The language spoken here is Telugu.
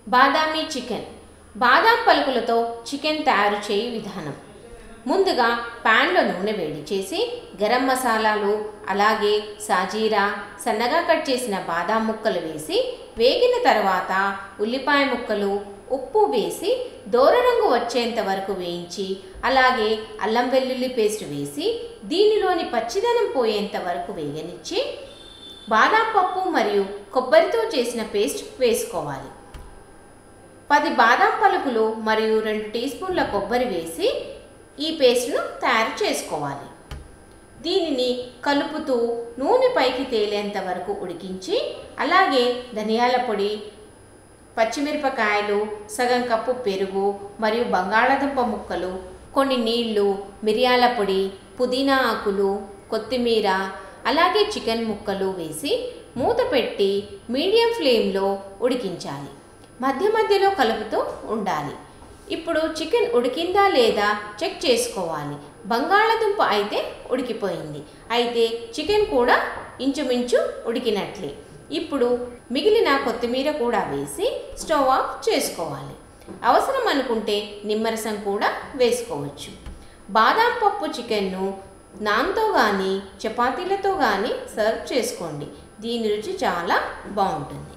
బాదామి చికెన్ బాదాం పలుకులతో చికెన్ తయారు చేయి విధానం ముందుగా ప్యాన్లో నూనె వేడి చేసి గరం మసాలాలు అలాగే సాజీరా సన్నగా కట్ చేసిన బాదాం ముక్కలు వేసి వేగిన తర్వాత ఉల్లిపాయ ముక్కలు ఉప్పు వేసి దోర రంగు వచ్చేంత వరకు వేయించి అలాగే అల్లం వెల్లుల్లి పేస్ట్ వేసి దీనిలోని పచ్చిదనం పోయేంత వరకు వేగనిచ్చి బాదాం పప్పు మరియు కొబ్బరితో చేసిన పేస్ట్ వేసుకోవాలి పది బాదాం పలుకులు మరియు రెండు టీ స్పూన్ల కొబ్బరి వేసి ఈ పేస్ట్ను తయారు చేసుకోవాలి దీనిని కలుపుతూ నూనె పైకి తేలేంత వరకు ఉడికించి అలాగే ధనియాల పొడి పచ్చిమిరపకాయలు సగం కప్పు పెరుగు మరియు బంగాళాదుంప ముక్కలు కొన్ని నీళ్లు మిరియాల పొడి పుదీనా ఆకులు కొత్తిమీర అలాగే చికెన్ ముక్కలు వేసి మూత పెట్టి మీడియం ఫ్లేమ్లో ఉడికించాలి మధ్య మధ్యలో కలుపుతూ ఉండాలి ఇప్పుడు చికెన్ ఉడికిందా లేదా చెక్ చేసుకోవాలి బంగాళదుంప అయితే ఉడికిపోయింది అయితే చికెన్ కూడా ఇంచుమించు ఉడికినట్లే ఇప్పుడు మిగిలిన కొత్తిమీర కూడా వేసి స్టవ్ ఆఫ్ చేసుకోవాలి అవసరం అనుకుంటే నిమ్మరసం కూడా వేసుకోవచ్చు బాదాం పప్పు చికెన్ను నాన్తో కానీ చపాతీలతో కానీ సర్వ్ చేసుకోండి దీని రుచి చాలా బాగుంటుంది